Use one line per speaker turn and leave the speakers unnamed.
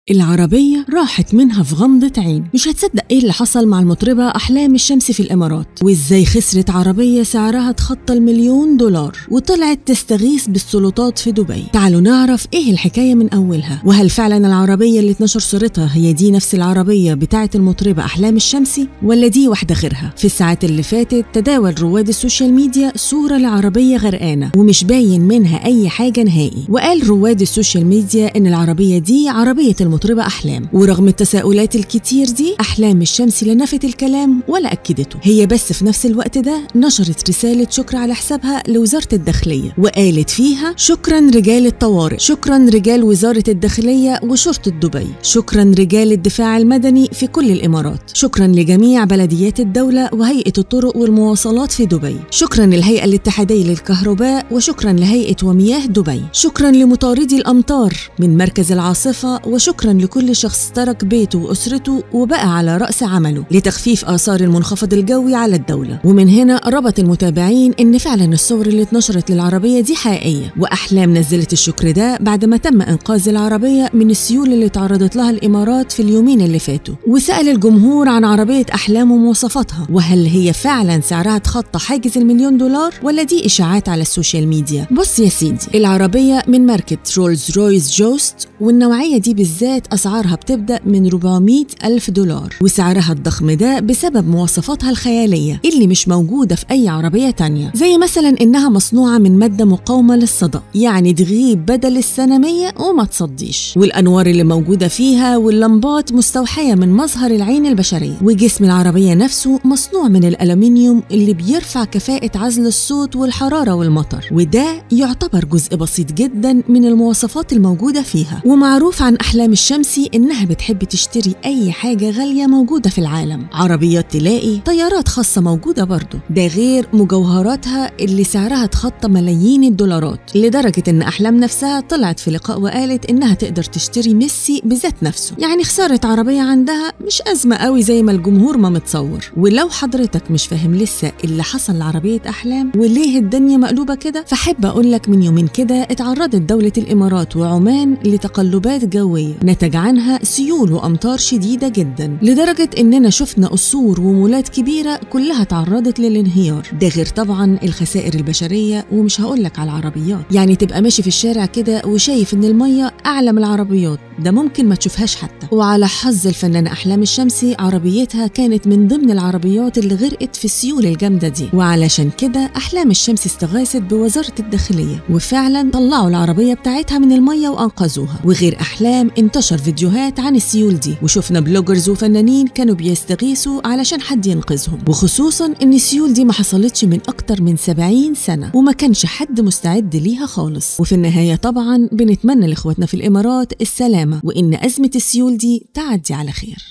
العربية راحت منها في غمضة عين مش هتصدق ايه اللي حصل مع المطربة أحلام الشمس في الإمارات وازاي خسرت عربية سعرها تخطى المليون دولار وطلعت تستغيث بالسلطات في دبي تعالوا نعرف ايه الحكاية من أولها وهل فعلا العربية اللي اتنشر صورتها هي دي نفس العربية بتاعة المطربة أحلام الشمسي ولا دي واحدة غيرها في الساعات اللي فاتت تداول رواد السوشيال ميديا صورة لعربية غرقانة ومش باين منها أي حاجة نهائي وقال رواد السوشيال ميديا إن العربية دي عربية المطربة أحلام ورغم التساؤلات الكتير دي أحلام الشمس لا نفت الكلام ولا أكدته هي بس في نفس الوقت ده نشرت رسالة شكر على حسابها لوزارة الداخلية وقالت فيها شكرا رجال الطوارئ شكرا رجال وزارة الداخلية وشرطة دبي شكرا رجال الدفاع المدني في كل الإمارات شكرا لجميع بلديات الدولة وهيئة الطرق والمواصلات في دبي شكرا للهيئة الاتحادية للكهرباء وشكرا لهيئة ومياه دبي شكرا لمطاردي الأمطار من مركز العاصفة وشكرا لكل شخص ترك بيته وأسرته وبقى على رأس عمله لتخفيف آثار المنخفض الجوي على الدولة ومن هنا ربط المتابعين إن فعلا الصور اللي اتنشرت للعربية دي حقيقية وأحلام نزلت الشكر ده بعد ما تم إنقاذ العربية من السيول اللي تعرضت لها الإمارات في اليومين اللي فاتوا وسأل الجمهور عن عربية أحلام ومواصفاتها وهل هي فعلا سعرها تخطى حاجز المليون دولار ولا دي إشاعات على السوشيال ميديا بص يا سيدي العربية من ماركة رولز رويس جوست والنوعية دي بالذات أسعارها بتبدأ من 400 ألف دولار وسعرها الضخم ده بسبب مواصفاتها الخيالية اللي مش موجودة في أي عربية تانية زي مثلا إنها مصنوعة من مادة مقاومة للصدى يعني تغيب بدل السنة 100 وما تصديش والأنوار اللي موجودة فيها واللمبات مستوحية من مظهر العين البشرية وجسم العربية نفسه مصنوع من الألمنيوم اللي بيرفع كفاءة عزل الصوت والحرارة والمطر وده يعتبر جزء بسيط جدا من المواصفات الموجودة فيها ومعروف عن أحلام الشمسي إنها بتحب تشتري أي حاجة غالية موجودة في العالم عربيات تلاقي طيارات خاصة موجودة برضه ده غير مجوهراتها اللي سعرها تخطى ملايين الدولارات لدرجة إن أحلام نفسها طلعت في لقاء وقالت إنها تقدر تشتري ميسي بذات نفسه يعني خسارة عربية عندها مش أزمة قوي زي ما الجمهور ما متصور ولو حضرتك مش فاهم لسه اللي حصل لعربية أحلام وليه الدنيا مقلوبة كده فحب أقول لك من يومين كده اتعرضت دولة الإمارات وعمان لتقلبات جوية نتج عنها سيول وأمطار شديدة جدا لدرجة إننا شفنا قصور ومولات كبيرة كلها تعرضت للانهيار ده غير طبعا الخسائر البشرية ومش هقولك على العربيات يعني تبقى ماشي في الشارع كده وشايف إن المية أعلى من العربيات ده ممكن ما تشوفهاش حتى وعلى حظ الفنانة أحلام الشمسي عربيتها كانت من ضمن العربيات اللي غرقت في السيول الجامدة دي وعلشان كده أحلام الشمس استغاثت بوزارة الداخلية وفعلا طلعوا العربية بتاعتها من المية وأنقذوها وغير أحلام انتشر فيديوهات عن السيول دي وشفنا بلوجرز وفنانين كانوا بيستغيثوا علشان حد ينقذهم وخصوصا ان السيول دي ما حصلتش من اكتر من 70 سنة وما كانش حد مستعد ليها خالص وفي النهاية طبعا بنتمنى لاخواتنا في الامارات السلامة وان ازمة السيول دي تعدي على خير